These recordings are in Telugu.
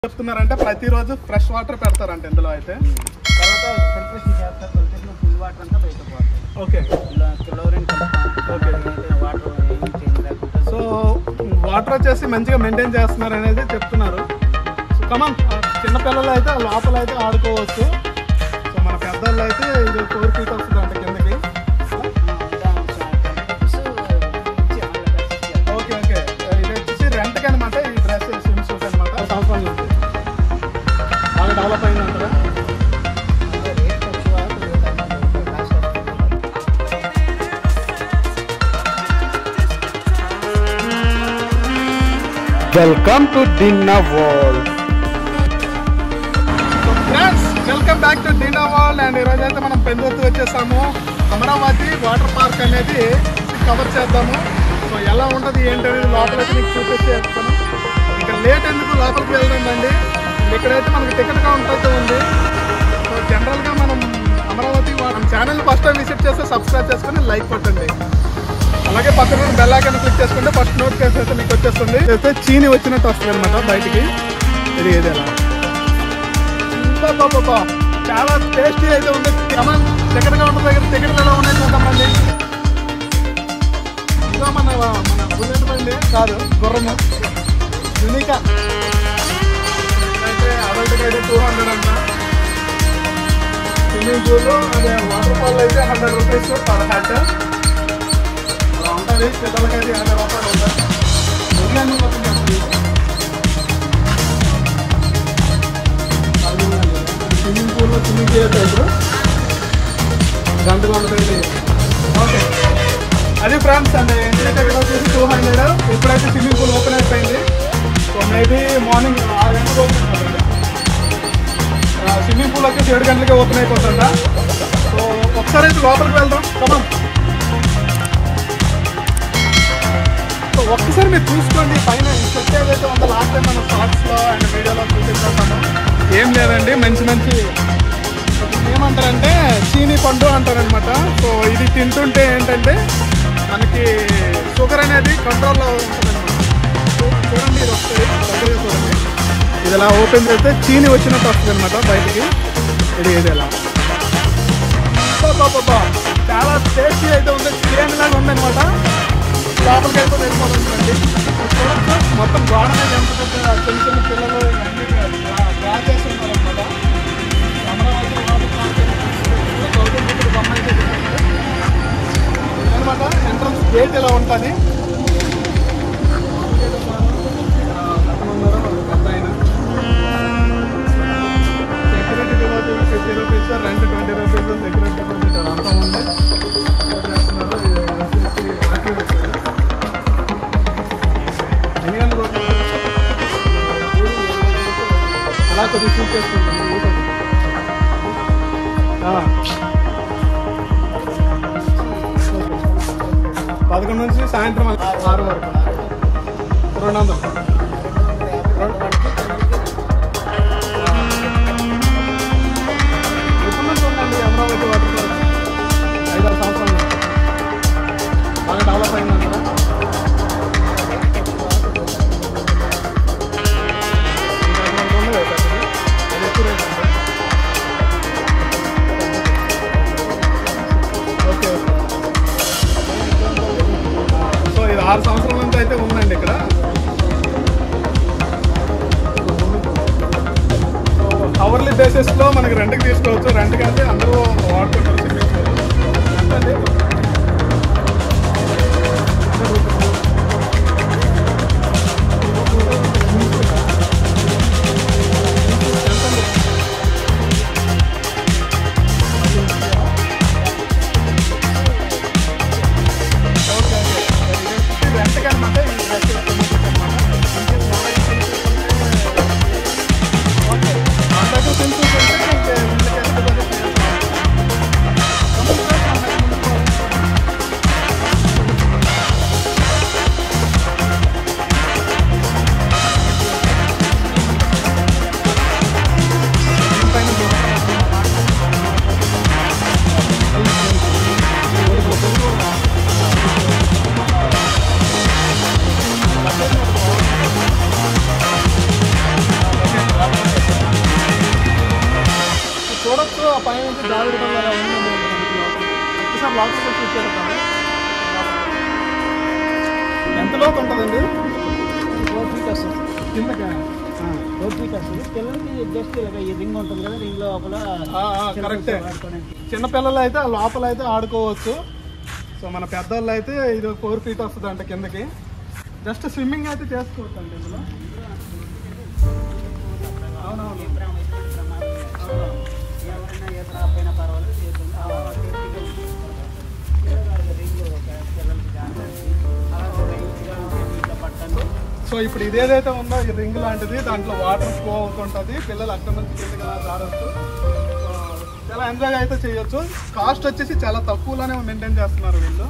చెప్తున్నారంటే ప్రతిరోజు ఫ్రెష్ వాటర్ పెడతారంట ఇందులో అయితే తర్వాత ఫిల్టరేషన్ చేస్తారు ఫిల్టరేషన్ ఫుల్ వాటర్ అంతా బయటకు పోతుంది ఓకే ఇలా క్లోరిన్ Okay. వాటర్ ఏమి చేంజ్ లేకుండా సో వాటర్ వచ్చేసి మంచిగా మెయింటైన్ చేస్తున్నారు అనేది చెప్తున్నారు సో కమన్ చిన్నపిల్లలు అయితే లోపల అయితే ఆడుకోవచ్చు సో మన పెద్దవాళ్ళు అయితే ఇది ఫోర్ ఫీట్ వస్తుంది అంట కిందకి ఓకే ఓకే ఇది వచ్చేసి రెంట్కి అనమాట ఈ డ్రెస్ స్విమ్ సూట్ అనమాట సంవత్సరం నుంచి బాగా డెవలప్ అయిందంటారా welcome to dinner world friends welcome back to dinner world and ఈరోజు అయితే మనం పెందుతూ వచ్చేసాము అమరావతి వాటర్ పార్క్ అనేది కవర్ చేద్దాము సో ఎలా ఉంటుంది ఏంటి అనేది లోపలైతే మీకు చూపించి చెప్తాను ఇక్కడ లేట్ ఎందుకు లోపలికి వెళ్తుందండి ఇక్కడైతే మనకి టికెట్ కౌంటర్ అయితే ఉంది సో జనరల్గా మనం అమరావతి మన ఛానల్ ఫస్ట్ టైం విజిట్ చేస్తే సబ్స్క్రైబ్ చేసుకొని లైక్ కొట్టండి అలాగే పక్కన బెల్ ఐకాన్ క్లిక్ చేసుకుంటే ఫస్ట్ నోటిఫికేషన్ అయితే మీకు వచ్చేస్తుంది అయితే చీని వచ్చినట్టు వస్తుంది అనమాట బయటికి ఇది ఏది ఎలా అబ్బబ్బబ్బబ్బా. చాలా టేస్టీ అయితే ఉంది కమన్ టికెట్ కౌంటర్ దగ్గర టికెట్లు ఎలా ఉన్నాయి చూద్దామండి ఇదో మన మన బుల్లెట్ బండి కాదు గుర్రము యునికా అయితే అడల్ట్కి అయితే టూ హండ్రెడ్ అంట స్విమ్మింగ్ పూల్ అదే వాటర్ ఫాల్ అయితే హండ్రెడ్ రూపీస్ పర్ హెడ్ అలా ఉంటుంది పిల్లలకైతే యాభై రూపాయలు ఉంటుంది బిర్యానీ మొత్తం చెప్పండి స్విమ్మింగ్ పూల్లో స్విమ్మింగ్ చేయొచ్చు గంట ఉంటుంది ఓకే అది ఫ్రెండ్స్ అండి ఎంట్రీ టికెట్ వచ్చేసి టూ హండ్రెడ్ ఇప్పుడైతే స్విమ్మింగ్ పూల్ ఓపెన్ అయిపోయింది సో మేబీ మార్నింగ్ ఆరు గంటలకు ఓపెన్ అయిపోతుంది స్విమ్మింగ్ పూల్ వచ్చేసి ఏడు గంటలకే ఓపెన్ అయిపోతుందా సో ఒకసారి అయితే లోపలికి వెళ్దాం కమన్ సో ఒక్కసారి మీరు చూసుకోండి పైన సెట్ ఏదైతే ఉందో లాస్ట్ టైం మన షార్ట్స్లో అండ్ వీడియోలో చూపించాము ఏం లేదండి మంచి మంచి ఏమంటారంటే చీనీ పండు అంటారనమాట సో ఇది తింటుంటే ఏంటంటే మనకి షుగర్ అనేది కంట్రోల్లో ఉంటుందన్నమాట సో చూడండి ఇది వస్తుంది దగ్గరగా చూడండి ఇది ఇలా ఓపెన్ చేస్తే చీని వచ్చినట్టు వస్తుంది అనమాట బయటికి ఇది ఇది ఎలా బాబా చాలా టేస్టీ అయితే ఉంది బిర్యానీ లాగా ఉందన్నమాట లోపలికి వెళ్ళిపోతే వెళ్ళిపోతుందండి చూడొచ్చు మొత్తం గోడ మీద ఎంత పెద్ద చిన్న చిన్న పిల్లలు ఇవన్నీ డ్రా చేసి ఉన్నారనమాట అమరావతి వాటర్ పార్క్ అని గౌతమ్ బుద్ధుడు బొమ్మ అయితే పెట్టారు. ఇదన్నమాట ఎంట్రన్స్ గేట్ ఇలా ఉంటుంది security deposit fifty rupees rent twenty rupees security deposit అంతా ఉంది చేస్తున్నారు. ఇది వచ్చేసి ఆర్టీ వచ్చేది. ఎన్ని గంటలకు ఓపెన్ అలా కొద్దిగా షూట్ చేసుకుంటాను ఆ. పదకొండు నుంచి సాయంత్రం ఆరు వరకు రెండు వందలు ఎప్పటి నుంచి ఉందండి అమరావతి వాటర్ పార్క్? ఐదారు సంవత్సరాల నుంచి బాగా డెవలప్ అయిందంటారా ఓకే సో ఇది ఆరు సంవత్సరాల నుంచి అయితే ఉందండి ఇక్కడ అవర్లీ బేసిస్లో మనకి రెంట్కి తీసుకోవచ్చు రెంట్కి అంటే అందరూ వాడుకుంటారు స్విమ్మింగ్ పూల్ ఎంతండి ఓకే ఓకే రెంట్కి అనమాట ఈ డ్రెస్ ఓకే అందరికీ సింపుల్ ఉంటే ఇంకే ఇంటికి ఎంత బడ్జెట్ చేస్తాం. చూడొచ్చు ఆ పైన నుంచి జాగ్రత్త ఉందండి ఒకసారి లోపలికి వచ్చి చూసేద్దాం ఎంత లోతు ఉంటుందండి ఫోర్ ఫీట్ వస్తుంది కిందకి ఫోర్ ఫీట్ వస్తుంది పిల్లలకి జస్ట్ ఇలాగ ఈ రింగ్ ఉంటుంది కదా రింగ్ లోపల ఆ, ఆ, కరెక్టే వాడుకోవడానికి చిన్నపిల్లలు అయితే ఆ లోపల అయితే ఆడుకోవచ్చు సో మన పెద్దవాళ్ళు అయితే ఇది ఫోర్ ఫీట్ వస్తుంది అంట కిందకి జస్ట్ స్విమ్మింగ్ అయితే చేసుకోవచ్చు అండి ఇందులో అవునవును ఎవరైనా ఎదురు ఆపైనా పర్వాలేదు చేస్తుంది ఆ సేఫ్టీగా ఉంటుంది. రింగ్ ఒక పిల్లలకి జాగ్రత్త అలా ఒక ఇంచుగా ఉంటే ఇట్లా పట్టండి సో ఇప్పుడు ఇదేదైతే ఉందో ఈ రింగ్ లాంటిది దాంట్లో వాటర్ ఫ్లో అవుతుంటుంది పిల్లలు అక్కడ నుంచి కిందకి అలా జారొచ్చు సో చాలా ఎంజాయ్ అయితే చేయొచ్చు కాస్ట్ వచ్చేసి చాలా తక్కువలోనే మెయింటైన్ చేస్తున్నారు వీళ్ళు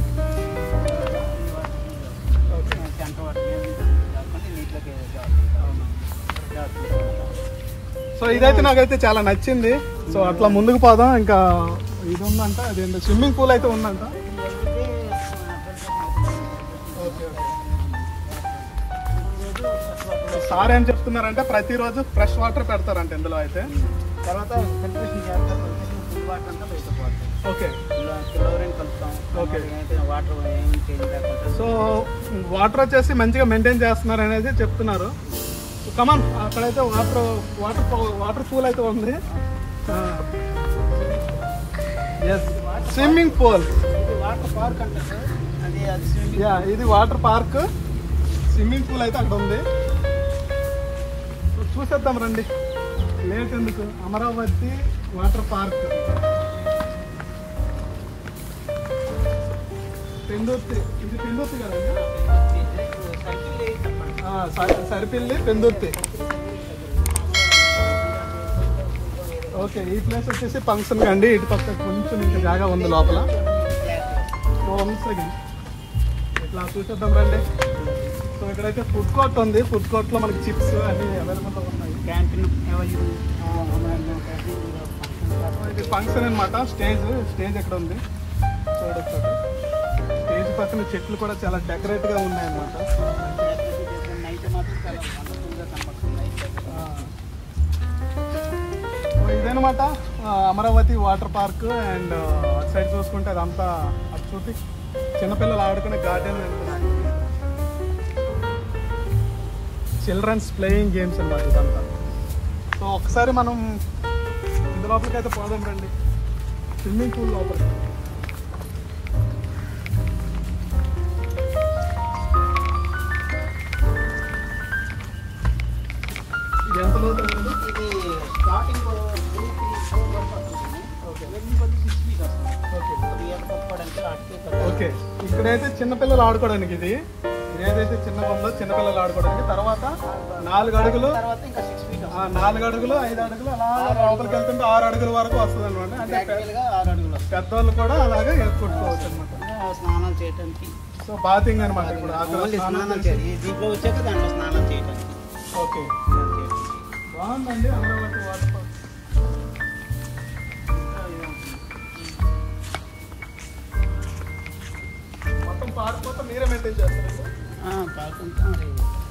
చెంట వాటిని కాకుండా నీటిలోకి జాగ్రత్త సో ఇదైతే నాకైతే చాలా నచ్చింది సో అట్లా ముందుకు పోదాం ఇంకా ఇది ఉందంట అది స్విమ్మింగ్ పూల్ అయితే ఉందంట ఓకే సార్ ఏం చెప్తున్నారంటే ప్రతిరోజు ఫ్రెష్ వాటర్ పెడతారంట ఇందులో అయితే తర్వాత ఫిల్టరేషన్ చేస్తారు ఫుల్ వాటర్ అంతా బయట పోతుంది ఓకే ఇలా క్లోరిన్ కలుపుతాం Okay. ఏంటంటే వాటర్ ఏం చేంజ్ కాకుండా సో వాటర్ వచ్చేసి మంచిగా మెయింటైన్ చేస్తున్నారు అనేది చెప్తున్నారు కమాన్ అక్కడైతే వాటర్ వాటర్ వాటర్ పూల్ అయితే ఉంది ఎస్ స్విమ్మింగ్ పూల్ ఇది వాటర్ పార్క్ అంటారు సార్ అది అది స్విమ్మింగ్ యా ఇది వాటర్ పార్క్ స్విమ్మింగ్ పూల్ అయితే అక్కడ ఉంది సో చూసేద్దాం రండి లేట్ ఎందుకు అమరావతి వాటర్ పార్క్ పెందుర్తి ఇది పెందుర్తి కదండి ఆ, స- సరిపిల్లి పెందుర్తి ఓకే ఈ ప్లేస్ వచ్చేసి ఫంక్షన్ అండి ఇటు పక్క కొంచెం ఇంకా జాగా ఉంది లోపల వన్ సెకండ్ ఇట్లా చూసేద్దాం రండి సో ఇక్కడైతే ఫుడ్ కోర్ట్ ఉంది ఫుడ్ కోర్ట్లో మనకి చిప్స్ అన్ని అవైలబుల్ ఉన్నాయి క్యాంటీన్ అవైలబుల్ సో ఇది ఫంక్షన్ అనమాట స్టేజ్ స్టేజ్ ఎక్కడ ఉంది చూడొచ్చు స్టేజ్ పక్కన చెట్లు కూడా చాలా డెకరేట్ గా ఉన్నాయి అన్నమాట నైట్ మాత్రం చాలా వండర్ఫుల్గా కనపడుతుంది నైట్ సో ఇదనమాట ఆ, అమరావతి వాటర్ పార్క్ అండ్ అటు సైడ్ చూసుకుంటే అదంతా అటు చూపి చిన్నపిల్లలు ఆడుకునే గార్డెన్ చిల్డ్రన్స్ ప్లేయింగ్ గేమ్స్ అన్నమాట ఇదంతా సో ఒకసారి మనం ఇందు లోపలికి అయితే పోదాం రండి స్విమ్మింగ్ పూల్ లోపలికి ఇది ఎంత లోతు ఉంది? ఇది స్టార్టింగ్ టూ త్రీ ఫోర్ వరకు వస్తుంది ఓకే వెళ్ళి కొద్ది సిక్స్ ఫీట్ వస్తుంది ఓకే అది ఈత కొట్టుకోవడానికి ఆటికి ఓకే ఇక్కడైతే చిన్నపిల్లలు ఆడుకోవడానికి ఇది ఏదైతే చిన్న ఉందో చిన్నపిల్లలు ఆడుకోవడానికి తర్వాత నాలుగు అడుగులు తర్వాత ఇంకా సిక్స్ ఫీట్ ఆ, నాలుగు అడుగులు ఐదు అడుగులు అలా లోపలికి వెళ్తుంటే ఆరు అడుగుల వరకు వస్తుంది అనమాట అంటే పె- ప్రాక్టికల్గా ఆరు అడుగులు వస్తుంది పెద్దవాళ్ళు కూడా అలాగే కొట్టుకోవచ్చు అనమాట ఇంకా స్నానం చేయడానికి సో బాతింగ్ అనమాట ఇప్పుడు అక్కడ ఓన్లీ స్నానం స్నానం చేసి- చేయాలి ఈ దీంట్లో వచ్చాక దాంట్లో స్నానం చేయడానికి ఓకే స్నానం చేయడానికి. బాగుందండి అమరావతి వాటర్ పార్క్ మొత్తం పార్క్ మొత్తం మీరే మెయింటైన్ చేస్తారండి ఆ, కాకుండా మరి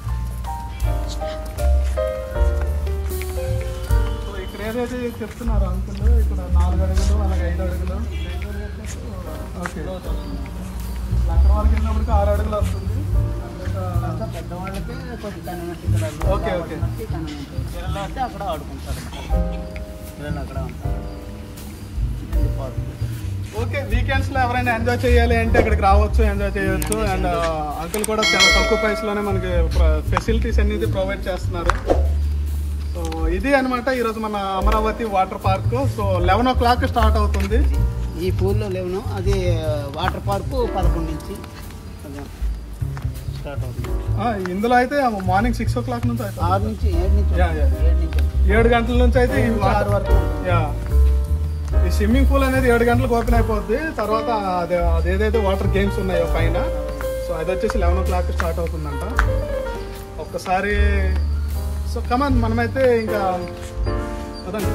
సో ఇక్కడ ఏదైతే చెప్తున్నారో అంకుల్ ఇక్కడ నాలుగు అడుగులు అలాగే ఐదు అడుగులు ఓకే అక్కడ వరకు వెళ్ళినప్పటికి ఆరు అడుగులు వస్తుంది ఇంకా పెద్దవాళ్ళకి కొంచెం కన్వెంట్ ఇక్కడ ఓకే, ఓకే. కన్వెంట్ పిల్లలు అయితే అక్కడ ఆడుకుంటారు పిల్లలు అక్కడ ఉంటారు ఇది పార్క్. ఓకే వీకెండ్స్ లో ఎవరైనా ఎంజాయ్ చేయాలి అంటే అక్కడికి రావచ్చు ఎంజాయ్ చేయొచ్చు అండ్ అంకుల్ కూడా చాలా తక్కువ ప్రైస్ లోనే మనకి ఫెసిలిటీస్ అనేది ప్రొవైడ్ చేస్తున్నారు సో ఇది అనమాట ఈరోజు మన Amaravati water park so eleven o'clock start అవుతుంది ఈ పూల్లో లేవును అది వాటర్ పార్క్ పదకొండు నుంచి స్టార్ట్ అవుతుంది ఆ, ఇందులో అయితే మార్నింగ్ సిక్స్ ఓ క్లాక్ నుంచి అవుతుంది. ఆరు నుంచి ఏడు నుంచి యా, యా. ఏడు నుంచి ఏడు గంటల నుంచి అయితే ఈ ఏడు నుంచి ఆరు వాటర్ వరకు యా ఈ స్విమ్మింగ్ పూల్ అనేది ఏడు గంటలకు ఓపెన్ అయిపోద్ది తర్వాత అది అది ఏదైతే వాటర్ గేమ్స్ ఉన్నాయో పైన సో అది వచ్చేసి లెవెన్ ఓ క్లాక్ స్టార్ట్ అవుతుందంట ఒక్కసారి సో కమాన్ మనమైతే ఇంకా అదండి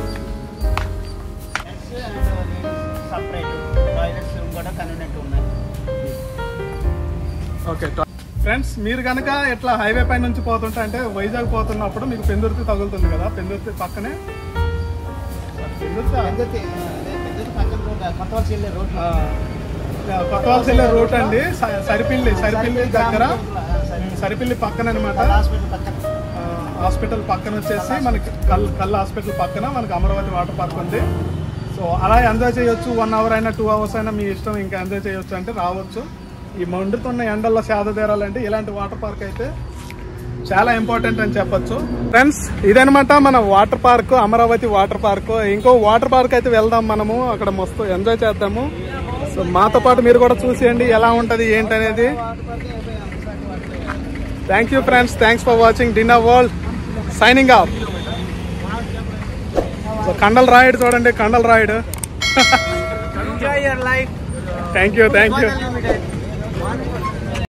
సపరేట్ టాయిలెట్స్ కూడా కన్వీనెంట్ ఉన్నాయి ఓకే ఫ్రెండ్స్ మీరు కనుక ఇట్లా హైవే పై నుంచి పోతుంటే అంటే వైజాగ్ పోతున్నప్పుడు మీకు పెందుర్తి తగులుతుంది కదా పెందుర్తి పక్కనే ఎందుకు? పెద్దతి అదే పెద్దతి పక్కన రోడ్ కొత్త వాళ్ళు వెళ్ళే రోడ్ ఆ, కొత్త వలస రూట్ అండి స- సరిపిల్లి సరిపిల్లి దగ్గర సరిపిల్లి పక్కన అనమాట హాస్పిటల్ పక్కన హాస్పిటల్ పక్కన వచ్చేసి మనకి కల్ కల్ హాస్పిటల్ పక్కన మనకి అమరావతి వాటర్ పార్క్ ఉంది సో అలా ఎంజాయ్ చేయొచ్చు వన్ అవర్ అయినా టూ అవర్స్ అయినా మీ ఇష్టం ఇంకా ఎంజాయ్ చేయొచ్చు అంటే రావచ్చు ఈ మండుతున్న ఎండల్లో సేద తీరాలంటే ఇలాంటి వాటర్ పార్క్ అయితే చాలా ఇంపార్టెంట్ అని చెప్పొచ్చు ఫ్రెండ్స్ ఇదనమాట మన water park Amaravati water park ఇంకో వాటర్ పార్క్ అయితే వెళ్దాం మనము అక్కడ మస్తు ఎంజాయ్ చేద్దాము సో మాతో పాటు మీరు కూడా చూసేయండి ఎలా ఉంటది ఏంటి అనేది thank you friends thanks for watching dinner world signing off so Kandal Rayudu చూడండి Kandal Rayudu enjoy your life thank you thank you